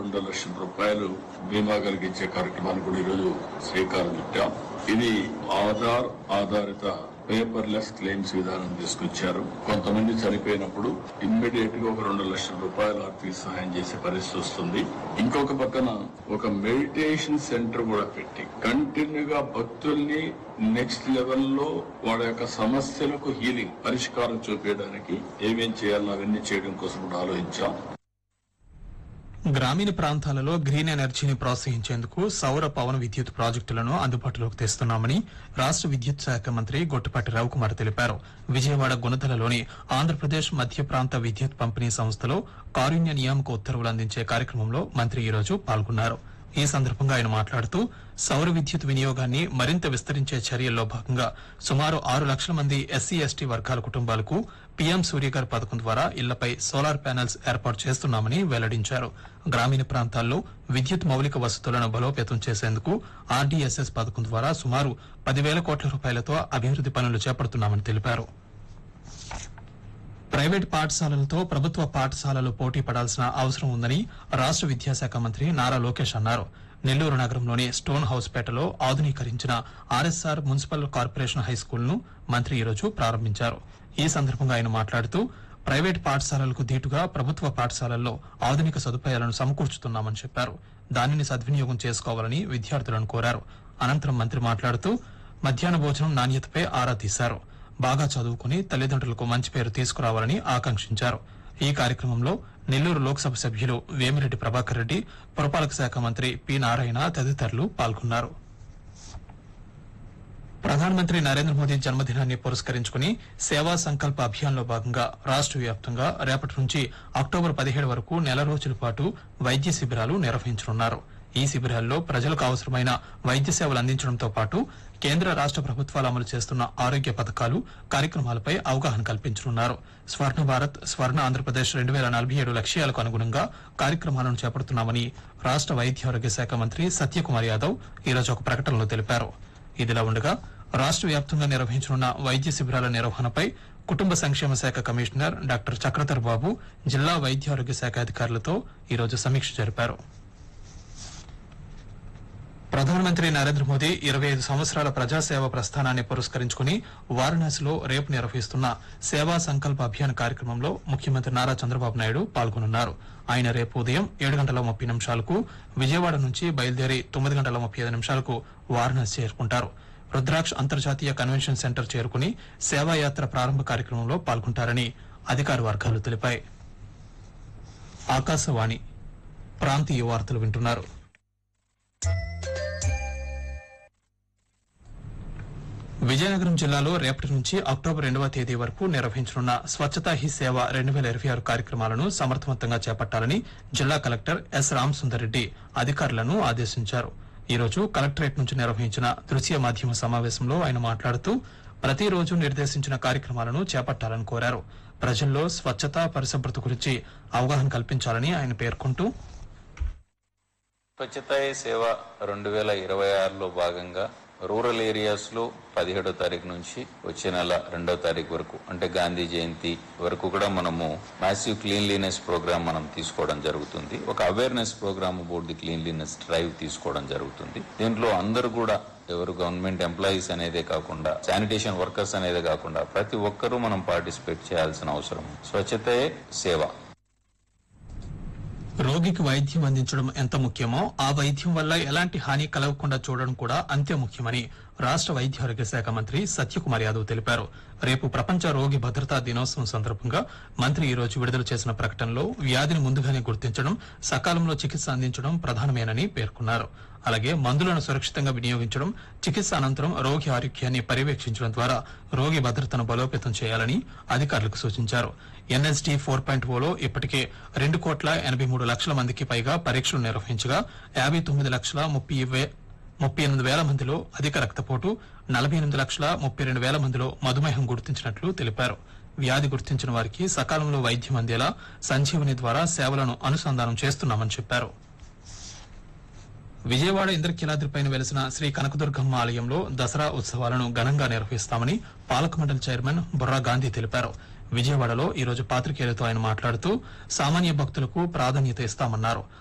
రెండు లక్షల రూపాయలు బీమా కలిగించే కార్యక్రమాన్ని కూడా ఈరోజు శ్రీకారం చుట్టాం ఇది ఆధార్ ఆధారిత పేపర్లెస్ క్లెయిమ్స్ విధానం తీసుకొచ్చారు కొంతమంది చనిపోయినప్పుడు ఇమ్మీడియట్ గా ఒక రెండు లక్షల రూపాయలు ఆర్థిక సహాయం చేసే పరిస్థితి వస్తుంది ఇంకొక పక్కన ఒక మెడిటేషన్ సెంటర్ కూడా పెట్టి కంటిన్యూగా భక్తుల్ని నెక్స్ట్ లెవెల్లో వాళ్ళ యొక్క సమస్యలకు హీలింగ్ పరిష్కారం చూపించడానికి ఏమేం చేయాలో అవన్నీ చేయడం కోసం కూడా ఆలోచించాం గ్రామీణ ప్రాంతాలలో గ్రీన్ ఎనర్జీని ప్రోత్సహించేందుకు సౌర పవన విద్యుత్ ప్రాజెక్టులను అందుబాటులోకి తెస్తున్నామని రాష్ట విద్యుత్ శాఖ మంత్రి గొట్టిపాటి రవికుమార్ తెలిపారు విజయవాడ గుణదలలోని ఆంధ్రప్రదేశ్ మధ్య ప్రాంత విద్యుత్ పంపిణీ సంస్థలో కారుణ్య నియామక ఉత్తర్వులు అందించే కార్యక్రమంలో మంత్రి ఈరోజు పాల్గొన్నారు ఈ సందర్భంగా ఆయన మాట్లాడుతూ సౌర విద్యుత్ వినియోగాన్ని మరింత విస్తరించే చర్యల్లో భాగంగా సుమారు ఆరు లక్షల మంది ఎస్సీ ఎస్టీ వర్గాల కుటుంబాలకు పీఎం సూర్యగర్ పథకం ద్వారా ఇళ్లపై సోలార్ ప్యానెల్స్ ఏర్పాటు చేస్తున్నామని వెల్లడించారు గ్రామీణ ప్రాంతాల్లో విద్యుత్ మౌలిక వసతులను బలోపేతం చేసేందుకు ఆర్డీఎస్ఎస్ పథకం ద్వారా సుమారు పదివేల కోట్ల రూపాయలతో అభివృద్ది పనులు చేపడుతున్నామని తెలిపారు ప్రైవేట్ పాఠశాలలతో ప్రభుత్వ పాఠశాలలు పోటీ పడాల్సిన అవసరం ఉందని రాష్ట విద్యాశాఖ మంత్రి నారా లోకేష్ అన్నారు నెల్లూరు నగరంలోని స్టోన్ హౌస్ పేటలో ఆధునీకరించిన RSR municipal corporation high school ను మంత్రి ఈరోజు ప్రారంభించారు ఈ సందర్భంగా ఆయన మాట్లాడుతూ ప్రైవేట్ పాఠశాలలకు ధీటుగా ప్రభుత్వ పాఠశాలల్లో ఆధునిక సదుపాయాలను సమకూర్చుతున్నామని చెప్పారు దానిని సద్వినియోగం చేసుకోవాలని విద్యార్థులను కోరారు అనంతరం మంత్రి మాట్లాడుతూ మధ్యాహ్న భోజనం నాణ్యతపై ఆరా తీశారు బాగా చదువుకుని తల్లిదండ్రులకు మంచి పేరు తీసుకురావాలని ఆకాంక్షించారు ఈ కార్యక్రమంలో నెల్లూరు లోక్సభ సభ్యులు వేమిరెడ్డి ప్రభాకర్ రెడ్డి పురపాలక శాఖ మంత్రి పి నారాయణ తదితరులు పాల్గొన్నారు ప్రధానమంత్రి నరేంద్ర మోదీ జన్మదినాన్ని పురస్కరించుకుని సేవా సంకల్ప అభియాన్ లో భాగంగా రాష్ట వ్యాప్తంగా రేపటి నుంచి అక్టోబర్ పదిహేడు వరకు నెల రోజుల పాటు వైద్య శిబిరాలు నిర్వహించనున్నారు ఈ శిబిరాల్లో ప్రజలకు అవసరమైన వైద్య సేవలు అందించడంతో పాటు కేంద్ర రాష్ట ప్రభుత్వాలు అమలు చేస్తున్న ఆరోగ్య పథకాలు కార్యక్రమాలపై అవగాహన కల్పించనున్నారు స్వర్ణ భారత్ స్వర్ణ ఆంధ్రప్రదేశ్ రెండు వేల నలభై ఏడు లక్ష్యాలకు అనుగుణంగా కార్యక్రమాలను చేపడుతున్నామని రాష్ట వైద్య ఆరోగ్య శాఖ మంత్రి సత్యకుమార్ యాదవ్ ఈరోజు ఒక ప్రకటనలో తెలిపారు ఇదిలా ఉండగా రాష్ట వ్యాప్తంగా నిర్వహించనున్న వైద్య శిబిరాల నిర్వహణపై కుటుంబ సంక్షేమ శాఖ కమిషనర్ డాక్టర్ చక్రధర్ బాబు జిల్లా వైద్య ఆరోగ్య శాఖ అధికారులతో ఈరోజు సమీక్ష జరిపారు ప్రధానమంత్రి నరేంద్ర మోదీ ఇరవై ఐదు సంవత్సరాల ప్రజాసేవ ప్రస్థానాన్ని పురస్కరించుకుని వారణాసిలో రేపు నిర్వహిస్తున్న సేవా సంకల్ప అభియాన్ కార్యక్రమంలో ముఖ్యమంత్రి నారా చంద్రబాబు నాయుడు పాల్గొనున్నారు ఆయన రేపు ఉదయం ఏడు గంటల ముప్పై నిమిషాలకు విజయవాడ నుంచి బయలుదేరి తొమ్మిది గంటల ముప్పై ఐదు నిమిషాలకు వారణాసి చేరుకుంటారు రుద్రాక్ష్ అంతర్జాతీయ కన్వెన్షన్ సెంటర్ చేరుకుని సేవాయాత్ర ప్రారంభ కార్యక్రమంలో పాల్గొంటారని అధికార వర్గాలు తెలిపాయి ఆకాశవాణి ప్రాంతీయ వార్తలు వింటున్నారు విజయనగరం జిల్లాలో రేపటి నుంచి అక్టోబర్ రెండవ తేదీ వరకు నిర్వహించనున్న స్వచ్ఛతా హీ సేవ రెండు వేల ఇరవై ఆరు కార్యక్రమాలను సమర్థవంతంగా చేపట్టాలని జిల్లా కలెక్టర్ ఎస్ రామసుందర్ రెడ్డి అధికారులను ఆదేశించారు ఈ రోజు కలెక్టరేట్ నుంచి నిర్వహించిన దృశ్య మాధ్యమ సమావేశంలో ఆయన మాట్లాడుతూ ప్రతిరోజు నిర్దేశించిన కార్యక్రమాలను చేపట్టాలని కోరారు ప్రజల్లో స్వచ్ఛత పరిశుభ్రత గురించి అవగాహన కల్పించాలని ఆయన పేర్కొంటూ స్వచ్ఛతా హీ సేవ రెండు వేల ఇరవై ఆరులో భాగంగా రూరల్ ఏరియాస్ లో పదిహేడో తారీఖు నుంచి వచ్చే నెల రెండో తారీఖు వరకు అంటే గాంధీ జయంతి వరకు కూడా మనము మ్యాసివ్ క్లీన్లీనెస్ ప్రోగ్రామ్ మనం తీసుకోవడం జరుగుతుంది ఒక awareness programme about the cleanliness drive తీసుకోవడం జరుగుతుంది దీంట్లో అందరూ కూడా ఎవరు గవర్నమెంట్ ఎంప్లాయీస్ అనేదే కాకుండా శానిటేషన్ వర్కర్స్ అనేదే కాకుండా ప్రతి ఒక్కరూ మనం పార్టిసిపేట్ చేయాల్సిన అవసరం ఉంది. స్వచ్ఛతే సేవ రోగికి వైద్యం అందించడం ఎంత ముఖ్యమో ఆ వైద్యం వల్ల ఎలాంటి హాని కలగకుండా చూడడం కూడా అంతే ముఖ్యమని రాష్ట వైద్య ఆరోగ్య శాఖ మంత్రి సత్యకుమార్ యాదవ్ తెలిపారు రేపు ప్రపంచ రోగి భద్రతా దినోత్సవం సందర్భంగా మంత్రి ఈ రోజు విడుదల చేసిన ప్రకటనలో వ్యాధిని ముందుగానే గుర్తించడం సకాలంలో చికిత్స అందించడం ప్రధానమేనని పేర్కొన్నారు అలాగే మందులను సురక్షితంగా వినియోగించడం చికిత్స అనంతరం రోగి ఆరోగ్యాన్ని పర్యవేక్షించడం ద్వారా రోగి భద్రతను బలోపేతం చేయాలని అధికారులకు సూచించారు ఎన్ఎస్డి ఫోర్ పాయింట్ ఓలో ఇప్పటికే రెండు కోట్ల ఎనబై మూడు లక్షల మందికి పైగా పరీక్షలు నిర్వహించగా యాబై తొమ్మిది లక్షల ముప్పై వే- ముప్పై ఎనిమిది వేల మందిలో అధిక రక్తపోటు నలభై ఎనిమిది లక్షల ముప్పై రెండు వేల మందిలో మధుమేహం గుర్తించినట్లు తెలిపారు వ్యాధి గుర్తించిన వారికి సకాలంలో వైద్యం అందేలా సంజీవని ద్వారా సేవలను అనుసంధానం చేస్తున్నామని చెప్పారు విజయవాడ ఇంద్రకీలాద్రిపైన వెలిసిన శ్రీ కనకదుర్గమ్మ ఆలయంలో దసరా ఉత్సవాలను ఘనంగా నిర్వహిస్తామని పాలక మండలి చైర్మన్ బుర్రా గాంధీ తెలిపారు విజయవాడలో ఈ రోజు పాత్రికేయులతో ఆయన మాట్లాడుతూ సామాన్య భక్తులకు ప్రాధాన్యత ఇస్తామన్నారు